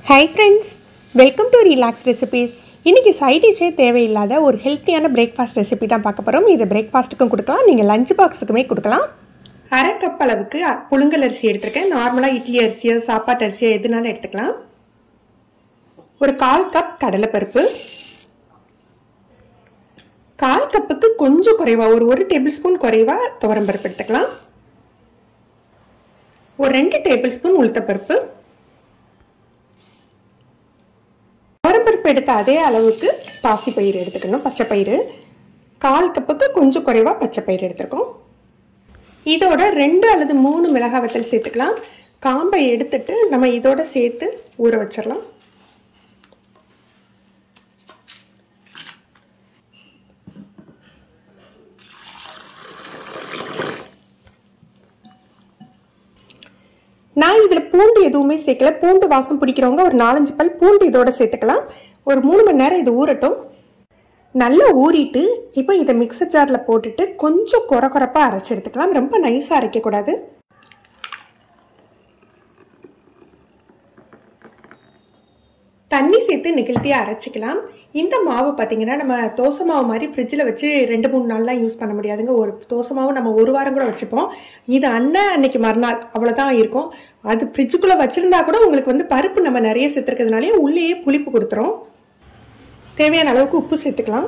hi friends welcome to relax recipes இன்றைக்கி side டிஷ்ஷே தேவையில்லாத ஒரு ஹெல்த்தியான பிரேக்ஃபாஸ்ட் ரெசிபி தான் பார்க்க போகிறோம் இது பிரேக்ஃபாஸ்ட்டுக்கும் கொடுக்கலாம் நீங்கள் லஞ்ச் பாக்ஸுக்குமே கொடுக்கலாம் அரை கப் அளவுக்கு புழுங்கல் அரிசி எடுத்திருக்கேன் நார்மலாக இட்லி அரிசியோ சாப்பாட்டு அரிசியோ எதுனாலும் எடுத்துக்கலாம் ஒரு கால் கப் கடலைப்பருப்பு கால் கப்புக்கு கொஞ்சம் குறைவா ஒரு ஒரு டேபிள் ஸ்பூன் குறைவா துவரம்பருப்பு எடுத்துக்கலாம் ஒரு ரெண்டு டேபிள் ஸ்பூன் உளுத்தப்பருப்பு துவரம்பருப்பு எடுத்த அதே அளவுக்கு பாசி பயிர் எடுத்துக்கணும் பச்சை பயிர் கால் கப்புக்கு கொஞ்சம் குறைவா பச்சை பயிர் எடுத்துருக்கோம் இதோட ரெண்டு அல்லது மூணு மிளகாய் வத்தல் சேர்த்துக்கலாம் காம்பை எடுத்துட்டு நம்ம இதோட சேர்த்து ஊற வச்சிடலாம் நான் இதில் பூண்டு எதுவுமே சேர்க்கல பூண்டு வாசம் பிடிக்கிறவங்க ஒரு நாலஞ்சு பல் பூண்டு இதோட சேர்த்துக்கலாம் ஒரு மூணு மணி நேரம் இது ஊறட்டும் நல்லா ஊறிட்டு இப்போ இதை மிக்சர் ஜாரில் போட்டுட்டு கொஞ்சம் குறை குறைப்பாக அரைச்சி எடுத்துக்கலாம் ரொம்ப நைஸாக அரைக்கக்கூடாது தண்ணி சேர்த்து நிகழ்த்தியாக அரைச்சிக்கலாம் இந்த மாவு பார்த்தீங்கன்னா நம்ம தோசை மாவு மாதிரி ஃப்ரிட்ஜில் வச்சு ரெண்டு மூணு நாள்லாம் யூஸ் பண்ண முடியாதுங்க ஒரு தோசை மாவு நம்ம ஒரு வாரம் கூட வச்சுப்போம் இது அண்ணன் அன்னைக்கு மறுநாள் அவ்வளோதான் இருக்கும் அது ஃப்ரிட்ஜுக்குள்ளே வச்சுருந்தா கூட உங்களுக்கு வந்து பருப்பு நம்ம நிறைய சேர்த்துருக்கிறதுனாலே உள்ளேயே புளிப்பு கொடுத்துரும் தேவையான அளவுக்கு உப்பு சேர்த்துக்கலாம்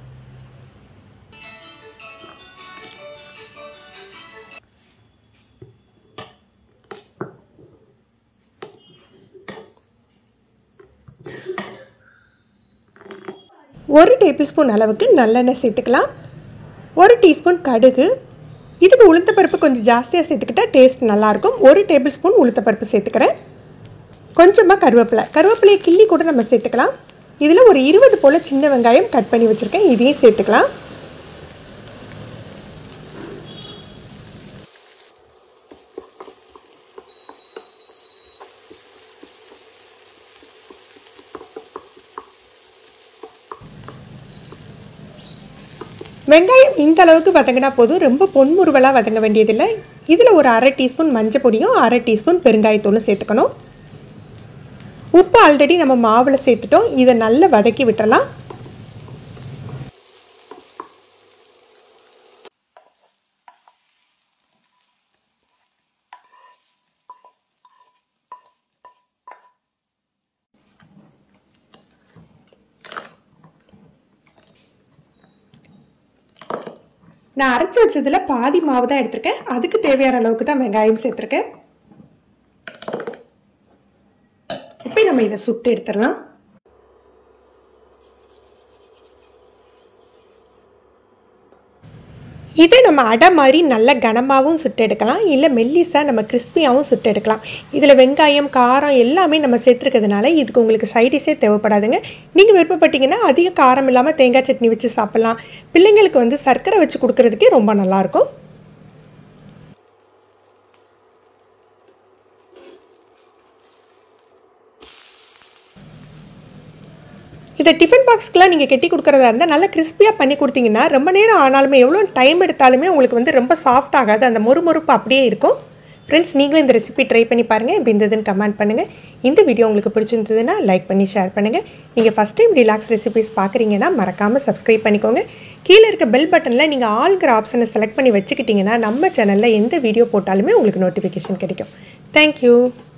ஒரு டேபிள் ஸ்பூன் அளவுக்கு நல்லெண்ணெய் சேர்த்துக்கலாம் ஒரு டீஸ்பூன் கடுகு இதுக்கு உளுத்தப்பருப்பு கொஞ்சம் ஜாஸ்தியாக சேர்த்துக்கிட்டா டேஸ்ட் நல்லாயிருக்கும் ஒரு டேபிள் ஸ்பூன் உளுத்தப்பருப்பு சேர்த்துக்கிறேன் கொஞ்சமாக கருவேப்பிலை கருவேப்பிலையை கிள்ளி கூட நம்ம சேர்த்துக்கலாம் இதில் ஒரு இருபது போல் சின்ன வெங்காயம் கட் பண்ணி வச்சுருக்கேன் இதையும் சேர்த்துக்கலாம் வெங்காயம் இந்த அளவுக்கு வதங்கினா போதும் ரொம்ப பொன்முருவலாக வதங்க வேண்டியதில்லை இதில் ஒரு அரை டீஸ்பூன் மஞ்சள் பொடியும் அரை டீஸ்பூன் பெருங்காயத்தூளும் சேர்த்துக்கணும் உப்பு ஆல்ரெடி நம்ம மாவில் சேர்த்துட்டோம் இதை நல்லா வதக்கி விட்டுறலாம் நான் அரைச்சி வச்சதில் பாதி மாவு தான் எடுத்திருக்கேன் அதுக்கு தேவையான அளவுக்கு தான் வெங்காயம் சேர்த்துருக்கேன் இப்போ நம்ம இதை சுட்டு எடுத்துடலாம் இதை நம்ம அடை மாதிரி நல்ல கனமாகவும் சுட்டு எடுக்கலாம் இல்லை மெல்லிஸாக நம்ம கிறிஸ்பியாகவும் சுட்டு எடுக்கலாம் இதில் வெங்காயம் காரம் எல்லாமே நம்ம சேர்த்துருக்கிறதுனால இதுக்கு உங்களுக்கு சைடிஷே தேவைப்படாதுங்க நீங்கள் விருப்பப்பட்டீங்கன்னா அதிக காரம் இல்லாமல் தேங்காய் சட்னி வச்சு சாப்பிட்லாம் பிள்ளைங்களுக்கு வந்து சர்க்கரை வச்சு கொடுக்கறதுக்கே ரொம்ப நல்லாயிருக்கும் இதை டிஃபன் பாக்ஸ்க்கெலாம் நீங்கள் கெட்டி கொடுக்குறதா இருந்தால் நல்லா கிறிஸ்பியாக பண்ணி கொடுத்தீங்கன்னா ரொம்ப நேரம் ஆனாலுமே எவ்வளோ டைம் எடுத்தாலுமே உங்களுக்கு வந்து ரொம்ப சாஃப்ட் ஆகாது அந்த மொறுமொறுப்பு அப்படியே இருக்கும் ஃப்ரெண்ட்ஸ் நீங்களும் இந்த ரெசிபி ட்ரை பண்ணி பாருங்கள் எப்படி இருந்ததுன்னு கமெண்ட் பண்ணுங்கள் இந்த வீடியோ உங்களுக்கு பிடிச்சிருந்ததுன்னா லைக் பண்ணி ஷேர் பண்ணுங்கள் நீங்கள் ஃபஸ்ட் டைம் ரிலாக்ஸ் ரெசிபிஸ் பார்க்குறீங்கன்னா மறக்காமல் சப்ஸ்கிரைப் பண்ணிக்கோங்க கீழே இருக்க பெல் பட்டனில் நீங்கள் ஆல்கிற ஆப்ஷனை செலக்ட் பண்ணி வச்சுக்கிட்டிங்கன்னா நம்ம சேனலில் எந்த வீடியோ போட்டாலுமே உங்களுக்கு நோட்டிஃபிகேஷன் கிடைக்கும் தேங்க்யூ